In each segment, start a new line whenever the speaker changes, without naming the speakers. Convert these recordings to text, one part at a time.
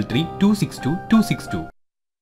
three two six two two six two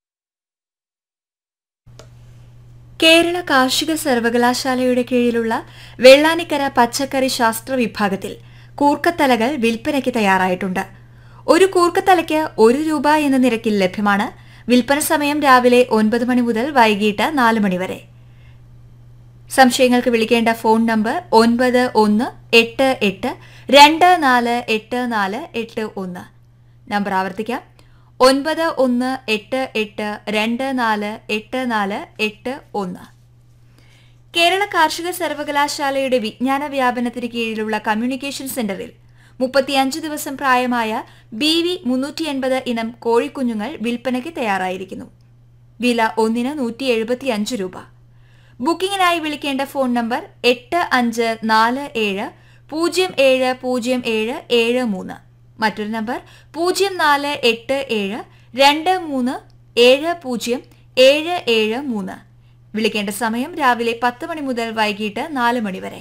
Kerala കാർഷിക സർവകലാശാലയുടെ കീഴിലുള്ള വെള്ളാനിക്കര പച്ചക്കറി ശാസ്ത്ര വിഭാഗത്തിൽ കൂർക്കത്തലകൾ വിൽപ്പനയ്ക്ക് തയ്യാറായിട്ടുണ്ട് ഒരു കൂർക്കത്തലയ്ക്ക് ഒരു രൂപ എന്ന നിരക്കിൽ ലഭ്യമാണ് വിൽപ്പന സമയം രാവിലെ ഒൻപത് മണി മുതൽ വൈകിട്ട് നാല് മണി വരെ സംശയങ്ങൾക്ക് വിളിക്കേണ്ട ഫോൺ നമ്പർ ഒൻപത് ഒന്ന് എട്ട് എട്ട് രണ്ട് നാല് എട്ട് നാല് എട്ട് ഒന്ന് നമ്പർ ആവർത്തിക്കാം ഒൻപത് ഒന്ന് എട്ട് എട്ട് രണ്ട് നാല് എട്ട് നാല് എട്ട് ഒന്ന് കേരള കാർഷിക സർവകലാശാലയുടെ വിജ്ഞാന വ്യാപനത്തിന് കീഴിലുള്ള കമ്മ്യൂണിക്കേഷൻ സെന്ററിൽ മുപ്പത്തിയഞ്ച് ദിവസം പ്രായമായ ബി വി മുന്നൂറ്റി എൺപത് ഇനം കോഴിക്കുഞ്ഞുങ്ങൾ വിൽപ്പനയ്ക്ക് തയ്യാറായിരിക്കുന്നു വില ഒന്നിന് നൂറ്റി എഴുപത്തിയഞ്ച് രൂപ ബുക്കിംഗിനായി വിളിക്കേണ്ട ഫോൺ നമ്പർ എട്ട് അഞ്ച് നാല് ഏഴ് പൂജ്യം ഏഴ് പൂജ്യം ഏഴ് ഏഴ് മൂന്ന് മറ്റൊരു നമ്പർ പൂജ്യം നാല് എട്ട് ഏഴ് രണ്ട് മൂന്ന് ഏഴ് പൂജ്യം ഏഴ് ഏഴ് മൂന്ന് വിളിക്കേണ്ട സമയം രാവിലെ പത്ത് മണി മുതൽ വൈകിട്ട് നാല് മണി വരെ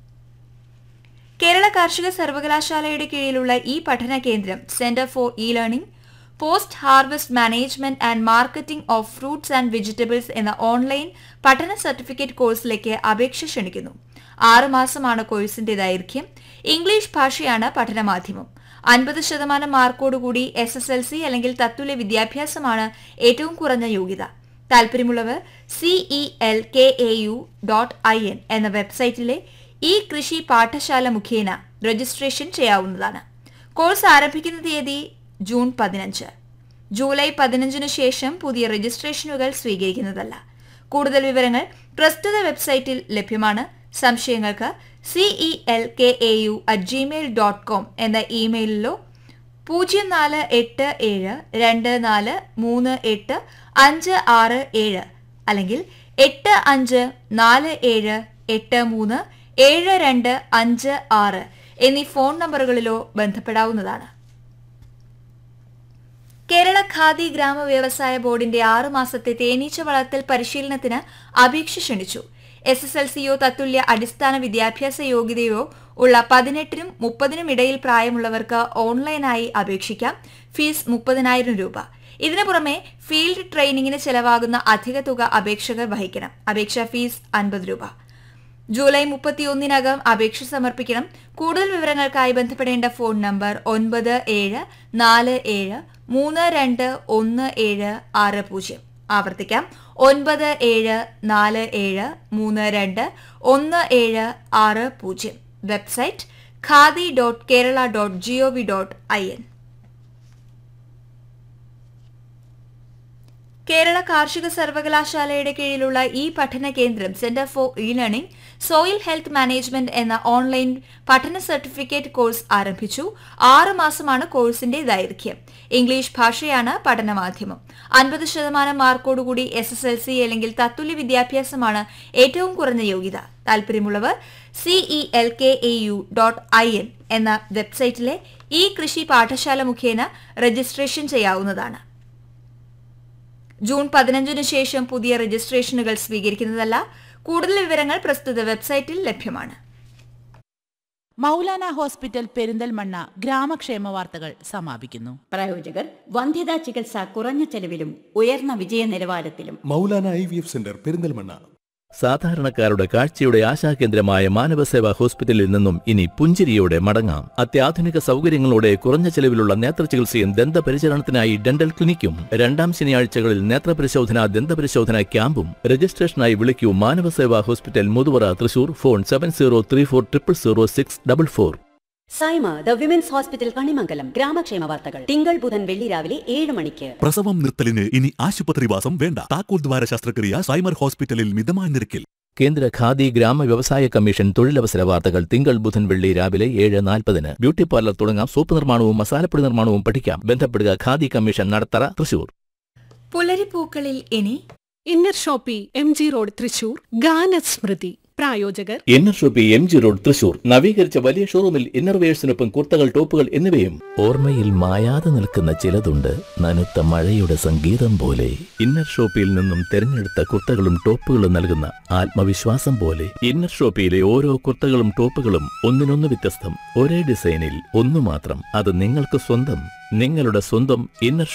കേരള കാർഷിക സർവകലാശാലയുടെ കീഴിലുള്ള ഈ പഠന കേന്ദ്രം centre for e learning post harvest management and marketing of fruits and vegetables എന്ന ഓൺലൈൻ പഠന സർട്ടിഫിക്കറ്റ് കോഴ്സിലേക്ക് അപേക്ഷ ക്ഷണിക്കുന്നു ആറ് മാസമാണ് കോഴ്സിന്റെ ദൈർഘ്യം ഇംഗ്ലീഷ് ഭാഷയാണ് പഠനമാധ്യമം അൻപത് ശതമാനം മാർക്കോടുകൂടി എസ് എസ് എൽ സി അല്ലെങ്കിൽ തത്തുല്യ വിദ്യാഭ്യാസമാണ് ഏറ്റവും കുറഞ്ഞ യോഗ്യത താൽപര്യമുള്ളവർ CE L K A U dot I N എന്ന വെബ്സൈറ്റിലെ ഈ കൃഷി പാഠശാല മുഖേന രജിസ്ട്രേഷൻ ചെയ്യാവുന്നതാണ് കോഴ്സ് ആരംഭിക്കുന്ന തീയതി ജൂൺ പതിനഞ്ച് ജൂലൈ പതിനഞ്ചിനു ശേഷം പുതിയ രജിസ്ട്രേഷനുകൾ സ്വീകരിക്കുന്നതല്ല കൂടുതൽ വിവരങ്ങൾ പ്രസ്തുത വെബ്സൈറ്റിൽ ലഭ്യമാണ് സംശയങ്ങൾക്ക് CE L K A U at Gmail dot com എന്ന ഇമെയിലിലോ പൂജ്യം നാല് എട്ട് ഏഴ് രണ്ട് നാല് മൂന്ന് എട്ട് അഞ്ച് ആറ് ഏഴ് അല്ലെങ്കിൽ എട്ട് അഞ്ച് നാല് ഏഴ് എട്ട് മൂന്ന് ഏഴ് രണ്ട് അഞ്ച് ആറ് എന്നീ ഫോൺ നമ്പറുകളിലോ ബന്ധപ്പെടാവുന്നതാണ് കേരള ഖാദി ഗ്രാമ വ്യവസായ ബോർഡിന്റെ ആറു മാസത്തെ തേനീച്ച വളർത്തൽ പരിശീലനത്തിന് അപേക്ഷ ക്ഷണിച്ചു എസ് എസ് എൽ സിയോ തത്തുല്യ അടിസ്ഥാന വിദ്യാഭ്യാസ യോഗ്യതയോ ഉള്ള പതിനെട്ടിനും മുപ്പതിനും ഇടയിൽ പ്രായമുള്ളവർക്ക് ഓൺലൈനായി അപേക്ഷിക്കാം ഫീസ് മുപ്പതിനായിരം രൂപ ഇതിനു പുറമെ ഫീൽഡ് ട്രെയിനിങ്ങിന് ചെലവാകുന്ന അധിക തുക അപേക്ഷകർ വഹിക്കണം അപേക്ഷാ ഫീസ് അൻപത് രൂപ ജൂലൈ മുപ്പത്തിയൊന്നിനകം അപേക്ഷ സമർപ്പിക്കണം കൂടുതൽ വിവരങ്ങൾക്കായി ബന്ധപ്പെടേണ്ട ഫോൺ നമ്പർ ഒൻപത് ഏഴ് നാല് ഏഴ് മൂന്ന് രണ്ട് ഒന്ന് ഏഴ് ആറ് പൂജ്യം ആവർത്തിക്കാം ഒൻപത് ഏഴ് നാല് ഏഴ് മൂന്ന് രണ്ട് ഒന്ന് ഏഴ് ആറ് പൂജ്യം website Khadi dot Kerala dot GOV dot I N Kerala കാർഷിക സർവകലാശാലയുടെ കീഴിലുള്ള ഈ പഠന കേന്ദ്രം centre for e learning soil health management എന്ന ഓൺലൈൻ പഠന സർട്ടിഫിക്കറ്റ് കോഴ്സ് ആരംഭിച്ചു ആറ് മാസമാണ് കോഴ്സിന്റെ ദൈർഘ്യം ഇംഗ്ലീഷ് ഭാഷയാണ് പഠനമാധ്യമം അൻപത് ശതമാനം മാർക്കോടുകൂടി എസ് എസ് എൽ സി അല്ലെങ്കിൽ തത്തുല്യ വിദ്യാഭ്യാസമാണ് ഏറ്റവും കുറഞ്ഞ യോഗ്യത താൽപര്യമുള്ളവർ CE L K A U dot I N എന്ന വെബ്സൈറ്റിലെ ഈ കൃഷി പാഠശാല മുഖേന രജിസ്ട്രേഷൻ ചെയ്യാവുന്നതാണ് ജൂൺ പതിനഞ്ചിനു ശേഷം പുതിയ രജിസ്ട്രേഷനുകൾ സ്വീകരിക്കുന്നതല്ല കൂടുതൽ വിവരങ്ങൾ പ്രസ്തുത വെബ്സൈറ്റിൽ ലഭ്യമാണ്
മൗലാന ഹോസ്പിറ്റൽ പെരിന്തൽമണ്ണ ഗ്രാമക്ഷേമ വാർത്തകൾ സമാപിക്കുന്നു
പ്രായോജകർ വന്ധ്യതാ ചികിത്സ കുറഞ്ഞ ചെലവിലും ഉയർന്ന വിജയ നിലവാരത്തിലും
Maulana I V F centre Perinthalmanna
സാധാരണക്കാരുടെ കാഴ്ചയുടെ ആശാകേന്ദ്രമായ മാനവസേവാ ഹോസ്പിറ്റലിൽ നിന്നും ഇനി പുഞ്ചിരിയോടെ മടങ്ങാം അത്യാധുനിക സൗകര്യങ്ങളോടെ കുറഞ്ഞ ചെലവിലുള്ള നേത്രചികിത്സയും ദന്തപരിചരണത്തിനായി ഡെന്റൽ ക്ലിനിക്കും രണ്ടാം ശനിയാഴ്ചകളിൽ നേത്രപരിശോധന ദന്തപരിശോധന ക്യാമ്പും രജിസ്ട്രേഷനായി വിളിക്കൂ Manavaseva hospital Muthuvara Thrissur phone seven zero three four triple zero six double four
Saima the women's hospital Kanimangalam ഗ്രാമക്ഷേമ വാർത്തകൾ തിങ്കൾ ബുധൻ വെള്ളി രാവിലെ ഏഴ് മണിക്ക്
പ്രസവം നിർത്തലിന് ഇനി ആശുപത്രിവാസം വേണ്ട താക്കോൽ ദ്വാര ശസ്ത്രക്രിയ സൈമർ ഹോസ്പിറ്റലിൽ മിതമായ നിരക്കിൽ
കേന്ദ്ര ഖാദി ഗ്രാമ വ്യവസായ കമ്മീഷൻ തൊഴിലവസര വാർത്തകൾ തിങ്കൾ ബുധൻ വെള്ളി രാവിലെ ഏഴ് നാൽപ്പതിന് ബ്യൂട്ടി പാർലർ തുടങ്ങാം സോപ്പ് നിർമ്മാണവും മസാലപ്പൊടി നിർമ്മാണവും പഠിക്കാം ബന്ധപ്പെടുക ഖാദി കമ്മീഷൻ നടത്തറ തൃശൂർ
പുലരിപ്പൂക്കളിൽ ഇനി
inner shoppe M G road Thrissur ഗാനസ്മൃതി പ്രായോജകർ
inner shoppe M G road Thrissur നവീകരിച്ച വലിയ ഷോറൂമിൽ ഇന്നർവേഴ്സിനൊപ്പം കുർത്തകൾ ടോപ്പുകൾ എന്നിവയും ഓർമ്മയിൽ മായാതെ നിൽക്കുന്ന ചിലതുണ്ട് നനുത്ത മഴയുടെ സംഗീതം പോലെ ഇന്നർ ഷോപ്പിയിൽ നിന്നും തിരഞ്ഞെടുത്ത കുർത്തകളും ടോപ്പുകളും നൽകുന്ന ആത്മവിശ്വാസം പോലെ ഇന്നർ ഷോപ്പിയിലെ ഓരോ കുർത്തകളും ടോപ്പുകളും ഒന്നിനൊന്ന് വ്യത്യസ്തം ഒരേ ഡിസൈനിൽ ഒന്നു മാത്രം അത് നിങ്ങൾക്ക് സ്വന്തം നിങ്ങളുടെ സ്വന്തം ഇന്നർ